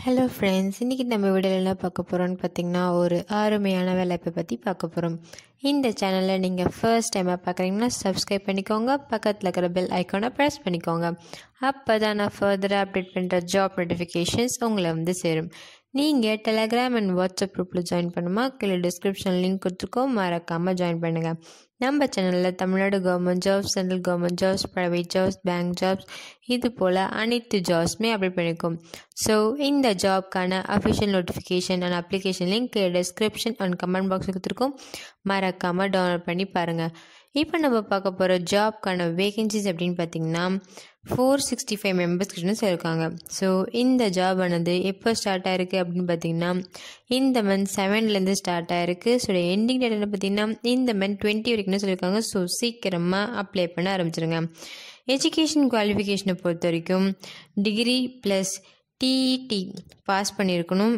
hello friends இன்றைக்கி நம்ம வீடியோவில் என்ன பார்க்க போகிறோம்னு பார்த்தீங்கன்னா ஒரு அருமையான வேலைப்பை பற்றி பார்க்க போகிறோம் இந்த சேனலில் நீங்கள் ஃபர்ஸ்ட் டைமாக பார்க்குறீங்கன்னா சப்ஸ்கிரைப் பண்ணிக்கோங்க பக்கத்தில் இருக்கிற பெல் ஐக்கானை ப்ரெஸ் பண்ணிக்கோங்க அப்போ தான் நான் ஃபர்தராக அப்டேட் பண்ணுற ஜாப் நோட்டிஃபிகேஷன்ஸ் உங்களை வந்து சேரும் நீங்கள் டெலகிராம் அண்ட் வாட்ஸ்அப் குரூப்பில் ஜாயின் பண்ணுமா கீழே டிஸ்கிரிப்ஷன் லிங்க் கொடுத்துருக்கோம் மறக்காமல் ஜாயின் பண்ணுங்கள் நம்ம சேனலில் Tamil Nadu government jobs central government jobs private jobs bank jobs இது போல் அனைத்து ஜாப்ஸுமே அப்டேட் பண்ணியிருக்கோம் ஸோ இந்த ஜாப்க்கான official notification and application link description and comment box கொடுத்துருக்கோம் மறக்காமல் டவுன்லோட் பண்ணி பாருங்கள் இப்போ நம்ம பார்க்க போகிற ஜாப்க்கான வேகன்சிஸ் அப்படின்னு பார்த்தீங்கன்னா ஃபோர் சிக்ஸ்டி ஃபைவ் மெம்பர்ஸ் கிட்ட சொல்லியிருக்காங்க ஸோ இந்த ஜாப் ஆனது எப்போ ஸ்டார்ட் ஆயிருக்கு அப்படின்னு பார்த்தீங்கன்னா இந்த மந்த் செவன்லேருந்து ஸ்டார்ட் ஆயிருக்கு ஸோ எண்டிங் டேட் என்ன பார்த்தீங்கன்னா இந்த மந்த் டுவெண்ட்டி வரைக்கும் சொல்லியிருக்காங்க ஸோ சீக்கிரமாக அப்ளை பண்ண ஆரம்பிச்சிருங்க எஜுகேஷன் குவாலிஃபிகேஷனை பொறுத்த வரைக்கும் டிகிரி ப்ளஸ் டிஇடி பாஸ் பண்ணியிருக்கணும்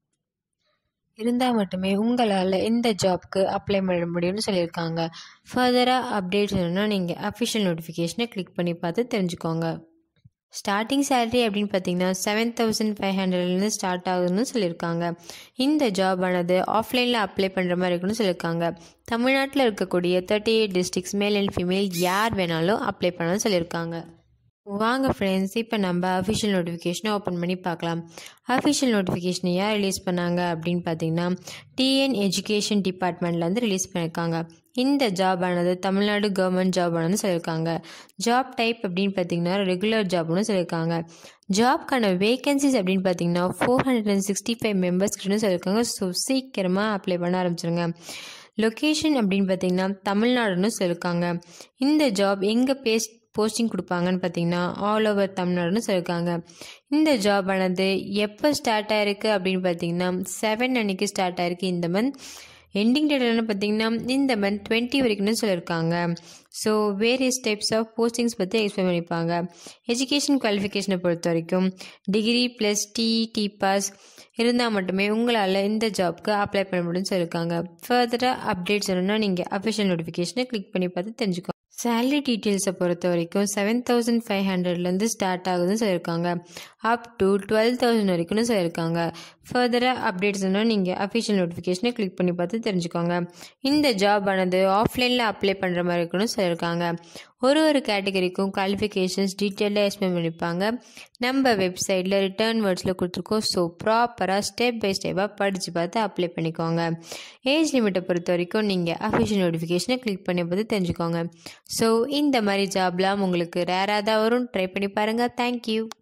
இருந்தால் மட்டுமே உங்களால் இந்த ஜாப்க்கு அப்ளை பண்ண முடியும்னு சொல்லியிருக்காங்க ஃபர்தராக அப்டேட்ஸ் வேணும்னா நீங்கள் அஃபிஷியல் நோட்டிஃபிகேஷனை கிளிக் பண்ணி பார்த்து தெரிஞ்சுக்கோங்க ஸ்டார்டிங் சேலரி அப்படின்னு பார்த்தீங்கன்னா செவன் தௌசண்ட் ஃபைவ் ஹண்ட்ரட்லேருந்து ஸ்டார்ட் ஆகுதுன்னு சொல்லியிருக்காங்க இந்த ஜாப் ஆனது ஆஃப்லைனில் அப்ளை பண்ணுற மாதிரி இருக்குன்னு சொல்லியிருக்காங்க தமிழ்நாட்டில் இருக்கக்கூடிய thirty eight districts male and female யார் வேணாலும் அப்ளை பண்ணணும்னு சொல்லியிருக்காங்க வாங்க ஃப்ரெண்ட்ஸ் இப்போ நம்ம அஃபிஷியல் நோட்டிஃபிகேஷனை ஓப்பன் பண்ணி பார்க்கலாம் அஃபிஷியல் நோட்டிஃபிகேஷனை யார் ரிலீஸ் பண்ணாங்க அப்படின்னு பார்த்தீங்கன்னா டிஎன் எஜுகேஷன் டிபார்ட்மெண்ட்லேருந்து ரிலீஸ் பண்ணியிருக்காங்க இந்த ஜாப் ஆனது தமிழ்நாடு கவர்மெண்ட் ஜாப் ஆனது சொல்லியிருக்காங்க ஜாப் டைப் அப்படின்னு பார்த்தீங்கன்னா ரெகுலர் ஜாப்னு சொல்லியிருக்காங்க ஜாப்க்கான வேகன்சிஸ் அப்படின்னு பார்த்தீங்கன்னா four hundred and sixty five members கிட்டன்னு சொல்லியிருக்காங்க ஸோ சீக்கிரமாக அப்ளை பண்ண ஆரம்பிச்சிருங்க லொக்கேஷன் அப்படின்னு பார்த்தீங்கன்னா தமிழ்நாடுன்னு சொல்லியிருக்காங்க இந்த ஜாப் எங்கே பேஸ் போஸ்டிங் கொடுப்பாங்கன்னு பார்த்தீங்கன்னா ஆல் ஓவர் தமிழ்நாடுன்னு சொல்லியிருக்காங்க இந்த ஜாப் ஆனது எப்போ ஸ்டார்ட் ஆயிருக்கு அப்படின்னு பார்த்தீங்கன்னா செவன் அன்னைக்கு ஸ்டார்ட் ஆயிருக்கு இந்த மந்த் எண்டிங் டேட் என்ன பார்த்தீங்கன்னா இந்த மந்த் டுவெண்ட்டி வரைக்கும்னு சொல்லியிருக்காங்க so various types of postings பற்றி எக்ஸ்பிளைன் பண்ணியிருப்பாங்க எஜுகேஷன் குவாலிஃபிகேஷனை பொறுத்த வரைக்கும் டிகிரி ப்ளஸ் டிஇடி பாஸ் இருந்தால் மட்டுமே உங்களால் இந்த ஜாப்க்கு அப்ளை பண்ண முடியும்னு சொல்லியிருக்காங்க ஃபர்தராக அப்டேட்ஸ் வேணும்னா நீங்கள் அஃபிஷியல் நோட்டிஃபிகேஷனை கிளிக் பண்ணி பார்த்து தெரிஞ்சுக்கோங்க சேலரி டீட்டெயில்ஸை பொறுத்த வரைக்கும் செவன் தௌசண்ட் ஃபைவ் ஹண்ட்ரட்லேருந்து ஸ்டார்ட் ஆகுதுன்னு சொல்லியிருக்காங்க அப் டு டுவெல் தௌசண்ட் வரைக்கும்னு சொல்லியிருக்காங்க ஃபர்தராக அப்டேட்ஸ்னால் நீங்கள் அஃபிஷியல் நோட்டிஃபிகேஷனை கிளிக் பண்ணி பார்த்து தெரிஞ்சுக்கோங்க இந்த ஜாப் ஆனது ஆஃப்லைனில் அப்ளை பண்ணுற மாதிரி இருக்குன்னு சொல்லியிருக்காங்க ஒரு ஒரு கேட்டகரிக்கும் குவாலிஃபிகேஷன்ஸ் டீட்டெயிலாக எக்ஸ்பிளைன் பண்ணியிருப்பாங்க நம்ம வெப்சைட்டில் ரிட்டர்ன் வேர்ட்ஸில் கொடுத்துருக்கோம் ஸோ ப்ராப்பராக ஸ்டெப் பை ஸ்டெப்பாக படித்து பார்த்து அப்ளை பண்ணிக்கோங்க ஏஜ் லிமிட்டை பொறுத்த வரைக்கும் நீங்கள் அஃபிஷியல் நோட்டிஃபிகேஷனை கிளிக் பண்ணி பார்த்து தெரிஞ்சுக்கோங்க ஸோ இந்த மாதிரி ஜாப்லாம் உங்களுக்கு ரேராக தான் வரும் ட்ரை பண்ணி பாருங்கள் தேங்க்யூ